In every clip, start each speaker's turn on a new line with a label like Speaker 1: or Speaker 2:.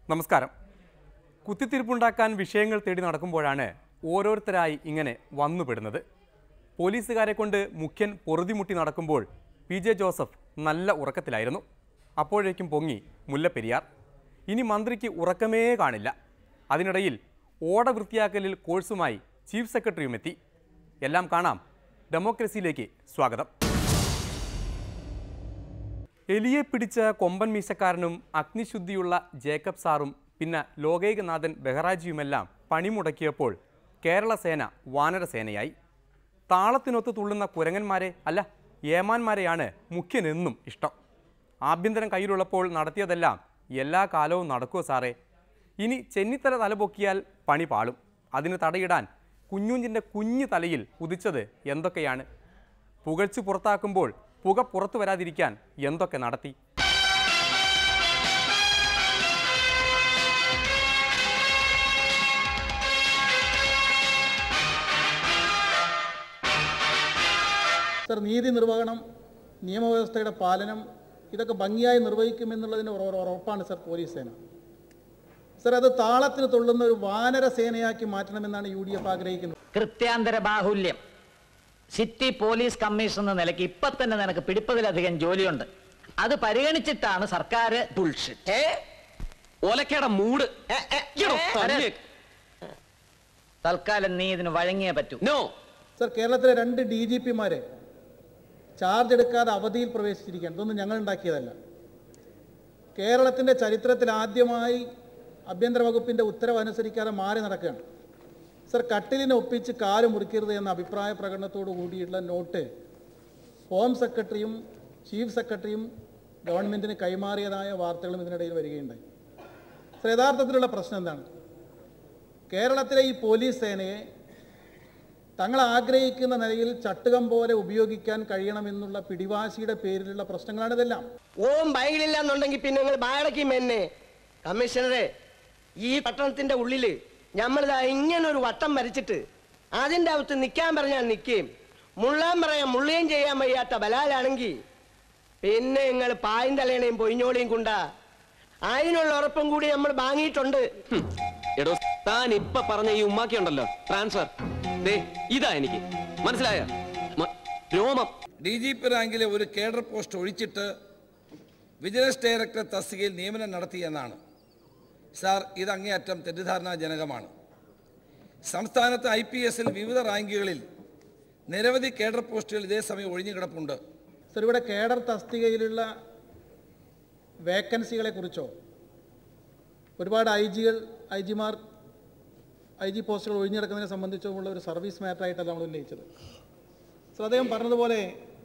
Speaker 1: നമസ്കാരം കുത്തിത്തിരിപ്പുണ്ടാക്കാൻ വിഷയങ്ങൾ തേടി നടക്കുമ്പോഴാണ് ഓരോരുത്തരായി ഇങ്ങനെ വന്നുപെടുന്നത് പോലീസുകാരെ കൊണ്ട് മുഖ്യൻ പൊറുതിമുട്ടി നടക്കുമ്പോൾ പി ജെ ജോസഫ് നല്ല ഉറക്കത്തിലായിരുന്നു അപ്പോഴേക്കും പൊങ്ങി മുല്ലപ്പെരിയാർ ഇനി മന്ത്രിക്ക് ഉറക്കമേ കാണില്ല അതിനിടയിൽ ഓട വൃത്തിയാക്കലിൽ കോഴ്സുമായി ചീഫ് സെക്രട്ടറിയും എത്തി എല്ലാം കാണാം ഡെമോക്രസിയിലേക്ക് സ്വാഗതം എലിയെ പിടിച്ച കൊമ്പൻ മീശക്കാരനും അഗ്നിശുദ്ധിയുള്ള ജേക്കബ് സാറും പിന്നെ ലോകൈകനാഥൻ ബെഹ്റാജിയുമെല്ലാം പണിമുടക്കിയപ്പോൾ കേരള സേന വാനരസേനയായി താളത്തിനൊത്ത് തുള്ളുന്ന കുരങ്ങന്മാരെ അല്ല ഏമാന്മാരെയാണ് മുഖ്യനെന്നും ഇഷ്ടം ആഭ്യന്തരം കയ്യിലുള്ളപ്പോൾ നടത്തിയതെല്ലാം എല്ലാ കാലവും നടക്കുമോ സാറേ ഇനി ചെന്നിത്തല തലപൊക്കിയാൽ പണി പാളും അതിന് തടയിടാൻ കുഞ്ഞുഞ്ഞിൻ്റെ കുഞ്ഞു തലയിൽ ഉദിച്ചത് എന്തൊക്കെയാണ് പുകഴ്ച പുറത്താക്കുമ്പോൾ പുക പുറത്തു വരാതിരിക്കാൻ എന്തൊക്കെ നടത്തി
Speaker 2: സർ നീതി നിർവഹണം നിയമവ്യവസ്ഥയുടെ പാലനം ഇതൊക്കെ ഭംഗിയായി നിർവഹിക്കുമെന്നുള്ളതിന് ഉറ- ഉറ- ഉറപ്പാണ് സർ പോലീസ് സേന സർ അത് താളത്തിന് തുള്ളുന്ന ഒരു വാനര സേനയാക്കി മാറ്റണമെന്നാണ് യു ഡി എഫ് ആഗ്രഹിക്കുന്നത്
Speaker 3: കൃത്യാന്തര ബാഹുല്യം സിറ്റി പോലീസ് കമ്മീഷണർ എന്ന നിലയ്ക്ക് ഇപ്പൊ തന്നെ നിനക്ക് പിടിപ്പതിലധികം ജോലിയുണ്ട് അത് പരിഗണിച്ചിട്ടാണ് സർക്കാർ
Speaker 4: ഏ ഒലക്കയുടെ മൂട് ഇയ്യടോ, തന്നെ.
Speaker 3: തൽക്കാലം നീ ഇതിന് വഴങ്ങിയേ പറ്റൂ
Speaker 4: നോ
Speaker 2: സർ കേരളത്തിലെ രണ്ട് ഡി ജി പിമാരെ ചാർജ് എടുക്കാതെ അവധിയിൽ പ്രവേശിച്ചിരിക്കുകയാണ് ഇതൊന്നും ഞങ്ങൾ ഉണ്ടാക്കിയതല്ല കേരളത്തിൻ്റെ ചരിത്രത്തിൽ ആദ്യമായി ആഭ്യന്തര വകുപ്പിൻ്റെ ഉത്തരവ് അനുസരിക്കാതെ മാറി നടക്കുകയാണ് സർ കട്ടിലിനെ ഒപ്പിച്ച് കാല് മുറിക്കരുത് എന്ന അഭിപ്രായ പ്രകടനത്തോടു കൂടിയിട്ടുള്ള നോട്ട് ഹോം സെക്രട്ടറിയും ചീഫ് സെക്രട്ടറിയും ഗവൺമെൻറ്റിന് കൈമാറിയതായ വാർത്തകളും ഇതിനിടയിൽ വരികയുണ്ടായി സർ യഥാർത്ഥത്തിലുള്ള പ്രശ്നം എന്താണ് കേരളത്തിലെ ഈ പോലീസ് സേനയെ തങ്ങൾ ആഗ്രഹിക്കുന്ന നിലയിൽ ചട്ടുകം പോലെ ഉപയോഗിക്കാൻ കഴിയണമെന്നുള്ള പിടിവാശിയുടെ പേരിലുള്ള പ്രശ്നങ്ങളാണ് ഇതെല്ലാം
Speaker 5: ഓം ബൈക്കിലില്ല എന്നുണ്ടെങ്കിൽ പിന്നെ നിങ്ങൾ ബാടക്കും എന്നെ കമ്മീഷണറെ ഈ പട്ടണത്തിന്റെ ഉള്ളില് നമ്മളിതാ ഇങ്ങനെ ഒരു വട്ടം വരച്ചിട്ട് അതിന്റെ അകത്ത് നിൽക്കാൻ പറഞ്ഞാൽ നിൽക്കുകയും മുള്ളാൻ പറയാൻ മുള്ളുകയും ചെയ്യാൻ വയ്യാത്ത ബലാലാണെങ്കിൽ പിന്നെ നിങ്ങൾ പായും തലേണയും പൊയിഞ്ഞോളിയും കൊണ്ടാ അതിനുള്ള ഉറപ്പും കൂടി നമ്മൾ വാങ്ങിയിട്ടുണ്ട്
Speaker 4: ഹും. എടോ താൻ ഇപ്പൊ പറഞ്ഞ ഈ ഉമ്മാക്കി ഉണ്ടല്ലോ ട്രാൻസ്ഫർ ദേ ഇതാ എനിക്ക് മനസ്സിലായ രോമം
Speaker 6: ഡി ജി പി റാങ്കിലെ ഒരു കേഡർ പോസ്റ്റ് ഒഴിച്ചിട്ട് വിജിലൻസ് ഡയറക്ടർ തസ്തികയിൽ നിയമനം നടത്തി എന്നാണ് സാർ ഇത് അങ്ങേയറ്റം തെറ്റിദ്ധാരണാജനകമാണ് സംസ്ഥാനത്ത് ഐ പി എസിൽ വിവിധ റാങ്കുകളിൽ നിരവധി കേഡർ പോസ്റ്റുകൾ ഇതേ സമയം ഒഴിഞ്ഞു കിടപ്പുണ്ട്
Speaker 2: സർ ഇവിടെ കേഡർ തസ്തികയിലുള്ള വേക്കൻസികളെ കുറിച്ചോ ഒരുപാട് ഐ ജികൾ ഐ ജിമാർ ഐ ജി പോസ്റ്റുകൾ ഒഴിഞ്ഞെടുക്കുന്നതിനെ സംബന്ധിച്ചോ ഉള്ള ഒരു സർവീസ് മാറ്ററായിട്ടല്ല നമ്മൾ ഉന്നയിച്ചത് സർ അദ്ദേഹം പറഞ്ഞതുപോലെ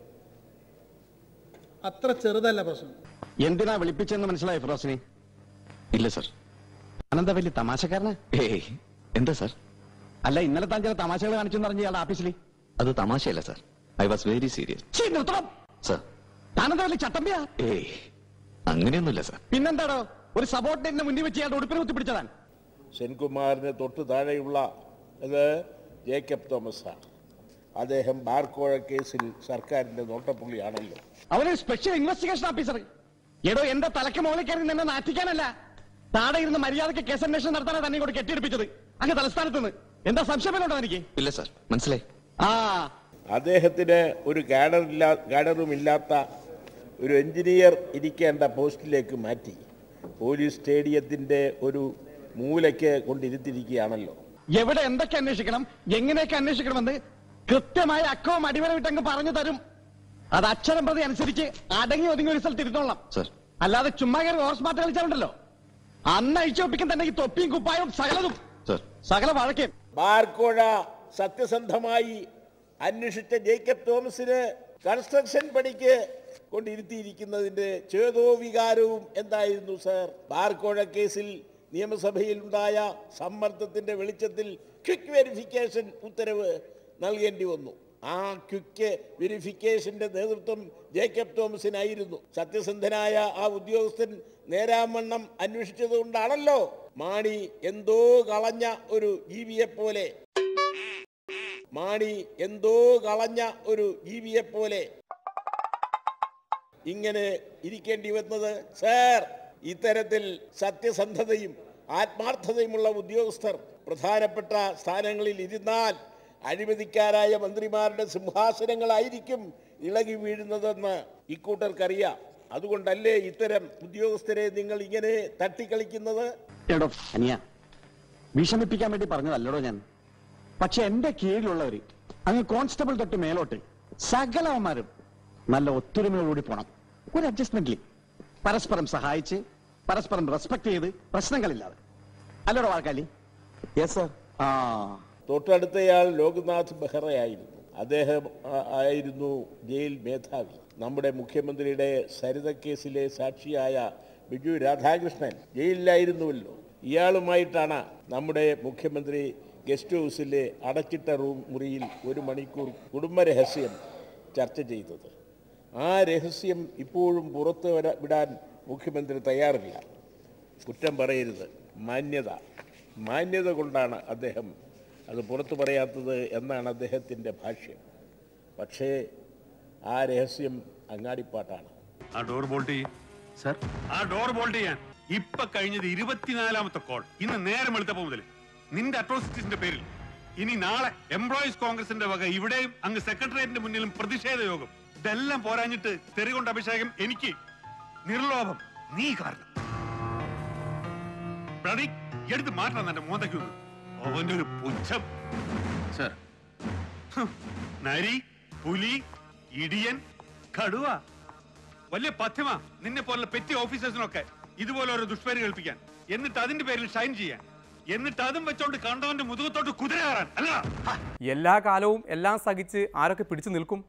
Speaker 2: അത്ര ചെറുതല്ല പ്രശ്നം
Speaker 7: എന്തിനാ വിളിപ്പിച്ചെന്ന് മനസ്സിലായി ഫിറോസിനി
Speaker 8: ഇല്ല സർ
Speaker 7: അനന്ത വലിയ തമാശക്കാരന്
Speaker 8: ഏയ് എന്താ സർ
Speaker 7: അല്ല ഇന്നലെ താൻ ചില തമാശകൾ കാണിച്ചു പറഞ്ഞു ഇയാളുടെ ഓഫീസിൽ
Speaker 8: അത് തമാശയല്ല sir I was very serious
Speaker 7: ഛീ, നിർത്തണം
Speaker 8: സർ
Speaker 7: താനെന്താ വലിയ ചട്ടമ്പിയാ
Speaker 8: ഏയ് അങ്ങനെയൊന്നുമില്ല സർ
Speaker 7: പിന്നെന്താടോ ഒരു സബോർഡിനെ മുന്നിൽ വെച്ച് ഇയാളുടെ ഉടുപ്പിനെ കുത്തി പിടിച്ചതാൻ
Speaker 9: സെൻകുമാറിന് തൊട്ട് താഴെയുള്ള ഇത് ജേക്കബ് തോമസ് ആണ് അദ്ദേഹം ബാർക്കോഴ കേസിൽ സർക്കാരിന്റെ നോട്ടപ്പുള്ളിയാണല്ലോ
Speaker 7: അവനൊരു സ്പെഷ്യൽ ഇൻവെസ്റ്റിഗേഷൻ ഓഫീസർ എടോ എന്റെ തലക്ക് മുകളിൽ കയറി നിന്നെ നാറ്റിക്കാനല്ല താഴെ ഇരുന്ന് മര്യാദയ്ക്ക് കേസ് അന്വേഷണം നടത്താനാണ് തന്നെ കൂടെ കെട്ടിയെടുപ്പിച്ചത് അങ്ങ് തലസ്ഥാനത്ത് നിന്ന് എന്താ സംശയമുണ്ടോ എനിക്ക്
Speaker 8: ഇല്ല സർ മനസ്സിലായി
Speaker 7: ആ
Speaker 9: അദ്ദേഹത്തിന് ഒരു ഗാഡറില്ലാ ഗാഡറും ഇല്ലാത്ത ഒരു എഞ്ചിനീയർ ഇരിക്കേണ്ട പോസ്റ്റിലേക്ക് മാറ്റി പോലീസ് സ്റ്റേഡിയത്തിന്റെ ഒരു മൂലയ്ക്ക് കൊണ്ടിരുത്തിയിരിക്കുകയാണല്ലോ
Speaker 7: എവിടെ എന്തൊക്കെ അന്വേഷിക്കണം എങ്ങനെയൊക്കെ അന്വേഷിക്കണമെന്ന് കൃത്യമായ അക്കവും അടിവരവിട്ടങ്ങ് പറഞ്ഞു തരും അത് അക്ഷരം പ്രതി അനുസരിച്ച് അടങ്ങി ഒതുങ്ങി ഒരു സ്ഥലത്ത് ഇരുന്നോളാം
Speaker 8: സർ
Speaker 7: അല്ലാതെ ചുമ്മാ കയറി ഹോർസ് മാറ്റ് കളിച്ചാലുണ്ടല്ലോ അന്ന് അഴിച്ചൊപ്പിക്കാൻ തന്നെ ഈ തൊപ്പിയും കുപ്പായവും സകലതും
Speaker 8: സർ
Speaker 7: സകല വഴക്കേം
Speaker 9: ബാർക്കോഴ സത്യസന്ധമായി അന്വേഷിച്ച ജേക്കബ് തോമസിന് കൺസ്ട്രക്ഷൻ പണിക്ക് കൊണ്ടിരുത്തിയിരിക്കുന്നതിന്റെ ചേതോവികാരവും എന്തായിരുന്നു സർ ബാർക്കോഴ കേസിൽ നിയമസഭയിലുണ്ടായ സമ്മർദ്ദത്തിന്റെ വെളിച്ചത്തിൽ ക്വിക്ക് വെരിഫിക്കേഷൻ ഉത്തരവ് നൽകേണ്ടി വന്നു ആ ക്വിക്ക് വെരിഫിക്കേഷന്റെ നേതൃത്വം ജേക്കബ് തോമസിനായിരുന്നു സത്യസന്ധനായ ആ ഉദ്യോഗസ്ഥൻ നേരാമണ്ണം അന്വേഷിച്ചതുകൊണ്ടാണല്ലോ മാണി എന്തോ കളഞ്ഞ ഒരു ജീവിയെ പോലെ മാണി എന്തോ കളഞ്ഞ ഒരു ജീവിയെ പോലെ ഇങ്ങനെ ഇരിക്കേണ്ടി വന്നത് സാർ ഇത്തരത്തിൽ സത്യസന്ധതയും ആത്മാർത്ഥതയുമുള്ള ഉദ്യോഗസ്ഥർ പ്രധാനപ്പെട്ട സ്ഥാനങ്ങളിൽ ഇരുന്നാൽ അഴിമതിക്കാരായ മന്ത്രിമാരുടെ സിംഹാസനങ്ങളായിരിക്കും ഇളകി വീഴുന്നതെന്ന് ഇക്കൂട്ടർക്കറിയാം അതുകൊണ്ടല്ലേ ഇത്തരം ഉദ്യോഗസ്ഥരെ നിങ്ങൾ ഇങ്ങനെ തട്ടിക്കളിക്കുന്നത്
Speaker 7: എടോ അനിയ വിഷമിപ്പിക്കാൻ വേണ്ടി പറഞ്ഞതല്ലടോ ഞാൻ പക്ഷെ എന്റെ കീഴിലുള്ളവര് അങ്ങ് കോൺസ്റ്റബിൾ തൊട്ട് മേലോട്ട് സകലവന്മാരും നല്ല ഒത്തൊരുമയോടുകൂടി പോണം ഒരു അഡ്ജസ്റ്റ്മെന്റിൽ പരസ്പരം സഹായിച്ച് പരസ്പരം റെസ്പെക്ട് ചെയ്ത് പ്രശ്നങ്ങളില്ലാതെ അല്ലടോ വാർക്കാലി യെസ് സർ ആ
Speaker 9: തൊട്ടടുത്തയാൾ ലോക്നാഥ് ബെഹ്റയായിരുന്നു അദ്ദേഹം ആ- ആയിരുന്നു ജയിൽ മേധാവി നമ്മുടെ മുഖ്യമന്ത്രിയുടെ സരിത കേസിലെ സാക്ഷിയായ ബിജു രാധാകൃഷ്ണൻ ജയിലിലായിരുന്നുവല്ലോ ഇയാളുമായിട്ടാണ് നമ്മുടെ മുഖ്യമന്ത്രി ഗസ്റ്റ് ഹൗസിലെ അടച്ചിട്ട റൂം മുറിയിൽ ഒരു മണിക്കൂർ കുടുംബരഹസ്യം ചർച്ച ചെയ്തത് ആ രഹസ്യം ഇപ്പോഴും പുറത്ത് വര- വിടാൻ മുഖ്യമന്ത്രി തയ്യാറില്ല കുറ്റം പറയരുത് മാന്യത മാന്യത കൊണ്ടാണ് അദ്ദേഹം അത് പുറത്തു പറയാത്തത് എന്നാണ് അദ്ദേഹത്തിൻ്റെ ഭാഷ്യം പക്ഷേ ആ രഹസ്യം അങ്ങാടിപ്പാട്ടാണ്
Speaker 10: ആ ഡോർ ബോൾട്ട് ചെയ്യ് സർ ആ ഡോർ ബോൾട്ട് ചെയ്യാൻ ഇപ്പൊ കഴിഞ്ഞത് ഇരുപത്തിനാലാമത്തെ കോൾ ഇന്ന് നേരം വെളുത്തപ്പോ മുതൽ നിന്റെ അട്രോസിറ്റീസിന്റെ പേരിൽ ഇനി നാളെ എംപ്ലോയീസ് കോൺഗ്രസിന്റെ വക ഇവിടെയും അങ്ങ് സെക്രട്ടേറിയറ്റിന്റെ മുന്നിലും പ്രതിഷേധ യോഗം ഇതെല്ലാം പോരാഞ്ഞിട്ട് തെറി കൊണ്ട് അഭിഷേകം എനിക്ക് നിർലോഭം നീ കാരണം പ്രതി എടുത്ത് മാറ്റണം എന്റെ മോന്തയ്ക്ക് അവന്റെ ഒരു പുച്ഛം സർ നരി പുലി ഇടിയൻ കടുവ വലിയ പഥ്യമാ നിന്നെ പോലുള്ള പെറ്റി ഓഫീസേഴ്സിനൊക്കെ ഇതുപോലെ ഓരോ ദുഷ്പേര് കേൾപ്പിക്കാൻ എന്നിട്ട് അതിന്റെ പേരിൽ ഷൈൻ ചെയ്യാൻ എന്നിട്ട് അതും വെച്ചോണ്ട് കണ്ടവന്റെ മുതുകത്തോട്ട് കുതിര കയറാൻ അല്ല
Speaker 1: എല്ലാ കാലവും എല്ലാം സഹിച്ച് ആരൊക്കെ പിടിച്ചു നിൽക്കും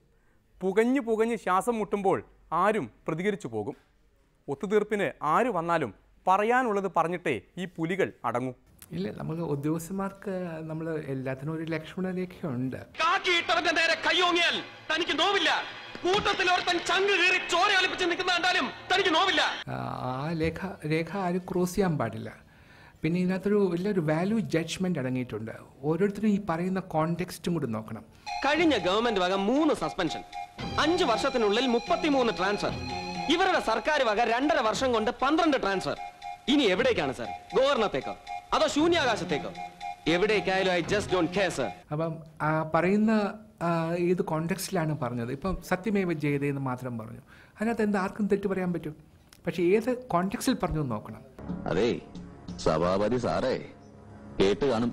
Speaker 1: പുകഞ്ഞു പുകഞ്ഞ് ശ്വാസം മുട്ടുമ്പോൾ ആരും പ്രതികരിച്ചു പോകും ഒത്തുതീർപ്പിന് ആര് വന്നാലും പറയാനുള്ളത് പറഞ്ഞിട്ടേ ഈ പുലികൾ അടങ്ങൂ
Speaker 11: ഇല്ല നമ്മൾ ഉദ്യോഗസ്ഥന്മാർക്ക് നമ്മൾ എല്ലാത്തിനും ഒരു ലക്ഷ്മണരേഖയുണ്ട്
Speaker 4: കാക്കിയിട്ടവന്റെ നേരെ കയ്യോങ്ങിയാൽ തനിക്ക് നോവില്ല കൂട്ടത്തിൽ ഒരുത്തൻ ചങ്ക് കീറി ചോര ഒലിപ്പിച്ച് നിൽക്കുന്ന കണ്ടാലും തനിക്ക് നോവില്ല
Speaker 11: ആ, ആ രേഖ രേഖ ആരും ക്രോസ് ചെയ്യാൻ പാടില്ല പിന്നെ ഇതിനകത്തൊരു വലിയൊരു വാല്യൂ ജഡ്ജ്മെന്റ് അടങ്ങിയിട്ടുണ്ട് ഓരോരുത്തരും ഈ പറയുന്ന കോണ്ടെക്സ്റ്റും കൂടി നോക്കണം
Speaker 4: കഴിഞ്ഞ ഗവൺമെന്റ് വക മൂന്ന് സസ്പെൻഷൻ അഞ്ചു വർഷത്തിനുള്ളിൽ മുപ്പത്തിമൂന്ന് ട്രാൻസ്ഫർ ഇവരുടെ സർക്കാർ വക രണ്ടര വർഷം കൊണ്ട് പന്ത്രണ്ട് ട്രാൻസ്ഫർ ഇനി എവിടേക്കാണ് സർ ഗവർണത്തേക്കോ അതോ ശൂന്യാകാശത്തേക്കോ എവിടേക്കായാലും I just don't care sir
Speaker 11: അപ്പം ആ പറയുന്ന ആ, ഏത് കോണ്ടെക്സ്റ്റിലാണ് പറഞ്ഞത് ഇപ്പം സത്യമേവ ജയതേ എന്ന് മാത്രം പറഞ്ഞു അതിനകത്ത് എന്താ ആർക്കും തെറ്റ് പറയാൻ പറ്റും പക്ഷേ ഏത് കോണ്ടെക്സ്റ്റിൽ പറഞ്ഞു എന്ന് നോക്കണം
Speaker 8: അതെ സഭാപതി സാറേ കേട്ട് കാണും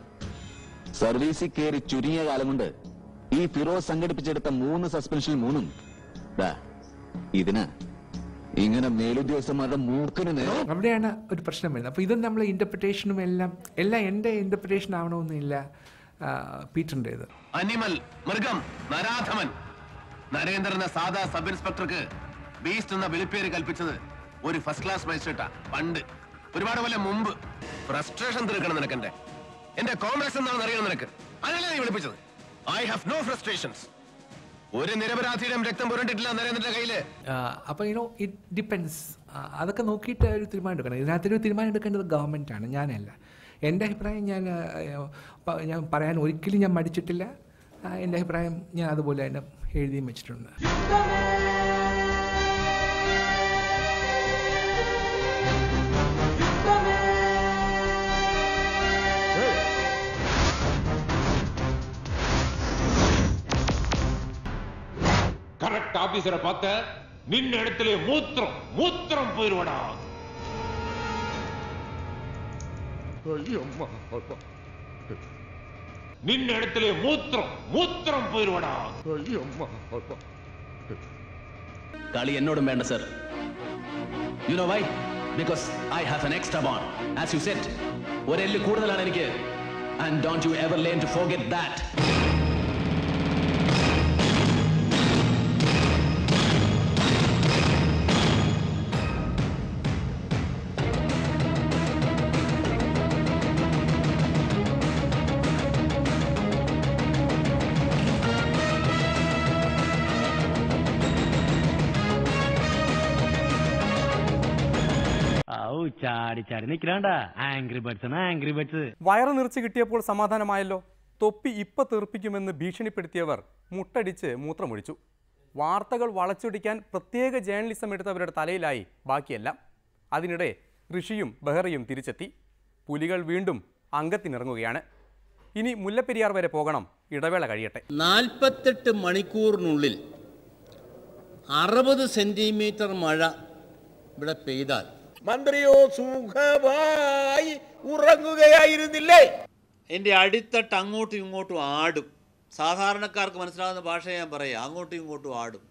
Speaker 8: സർവീസിൽ കയറി ചുരുങ്ങിയ കാലം കൊണ്ട് ഈ ഫിറോസ് സംഘടിപ്പിച്ചെടുത്ത മൂന്ന് സസ്പെൻഷൻ മൂന്നും ദാ, ഇതിന് ഇങ്ങനെ മേലുദ്യോഗസ്ഥന്മാരുടെ മൂക്കിന് നേരെ
Speaker 11: അവിടെയാണ് ഒരു പ്രശ്നം വരുന്നത് അപ്പോൾ ഇത് നമ്മൾ ഇന്റർപ്രിട്ടേഷനും എല്ലാം എല്ലാം എൻ്റെ ഇന്റർപ്രിട്ടേഷൻ ആവണമെന്നില്ല ആ, പീറ്ററിൻ്റേത്
Speaker 12: അനിമൽ മൃഗം നരാധമൻ നരേന്ദ്രൻ എന്ന സാധാ സബ് ഇൻസ്പെക്ടർക്ക് ബീസ്റ്റ് എന്ന വിളിപ്പേര് കൽപ്പിച്ചത് ഒരു ഫസ്റ്റ് ക്ലാസ് മജിസ്ട്രേറ്റാ പണ്ട് ഒരുപാട് കൊല്ലം മുമ്പ് ഫ്രസ്ട്രേഷൻ തീർക്കണം നിനക്കെന്റെ എന്റെ കോംപ്ലക്സ് എന്താണെന്ന് അറിയണം നിനക്ക് അതല്ലേ നീ വിളിപ്പിച്ചത് ഐ ഹാവ് നോ ഫ്രസ്ട്രേഷൻസ് ഒരു നിരപരാധിയുടെയും രക്തം പുരണ്ടിട്ടില്ല നരേന്ദ്രന്റെ കയ്യില്
Speaker 11: അപ്പോൾ യുനോ ഇറ്റ് ഡിപ്പെൻസ് അതൊക്കെ നോക്കിയിട്ട് ഒരു തീരുമാനം എടുക്കണം ഇതിനകത്തൊരു തീരുമാനം എടുക്കേണ്ടത് ഗവൺമെൻറ് ആണ് ഞാനല്ല എൻ്റെ അഭിപ്രായം ഞാൻ ആ, പ- ഞാൻ പറയാൻ ഒരിക്കലും ഞാൻ മടിച്ചിട്ടില്ല ആ, എൻ്റെ അഭിപ്രായം ഞാൻ അതുപോലെ തന്നെ എഴുതിയും വെച്ചിട്ടുണ്ട്
Speaker 13: கரெக்ட் ஆபீசரை பார்த்த நின்ன இடத்துல மூத்திரம் மூத்திரம் போயிருவடா ஐயம்மா நின்ன இடத்துல மூத்திரம் மூத்திரம் போயிருவடா ஐயம்மா
Speaker 14: കളി എന്നോടും വേണ്ട sir you know why because I have an extra bone as you said ഒരെല്ല് കൂടുതലാണ് എനിക്ക് and don't you ever learn to forget that
Speaker 15: ഔ ചാടി ചാടി നിക്കലാണ്ടാ ആംഗ്രി ബേർഡ്സ് ആംഗ്രി ബേർഡ്സ്
Speaker 1: വയറ് നിറച്ച് കിട്ടിയപ്പോൾ സമാധാനമായല്ലോ തൊപ്പി ഇപ്പ തീർപ്പിക്കുമെന്ന് ഭീഷണിപ്പെടുത്തിയവർ മുട്ടടിച്ച് മൂത്രമൊഴിച്ചു വാർത്തകൾ വളച്ചൊടിക്കാൻ പ്രത്യേക ജേർണലിസം എടുത്തവരുടെ തലയിലായി ബാക്കിയെല്ലാം അതിനിടെ ഋഷിയും ബെഹ്റയും തിരിച്ചെത്തി പുലികൾ വീണ്ടും അംഗത്തിനിറങ്ങുകയാണ് ഇനി മുല്ലപ്പെരിയാർ വരെ പോകണം ഇടവേള കഴിയട്ടെ
Speaker 16: നാൽപ്പത്തെട്ട് മണിക്കൂറിനുള്ളിൽ അറുപത് സെന്റിമീറ്റർ മഴ ഇവിടെ പെയ്താൽ
Speaker 9: മന്ത്രിയോ സുഖമായി ഉറങ്ങുകയായിരുന്നില്ലേ
Speaker 17: എൻ്റെ അടിത്തട്ട് അങ്ങോട്ടും ഇങ്ങോട്ടും ആടും സാധാരണക്കാർക്ക് മനസ്സിലാകുന്ന ഭാഷ ഞാൻ പറയാം അങ്ങോട്ടും ഇങ്ങോട്ടും ആടും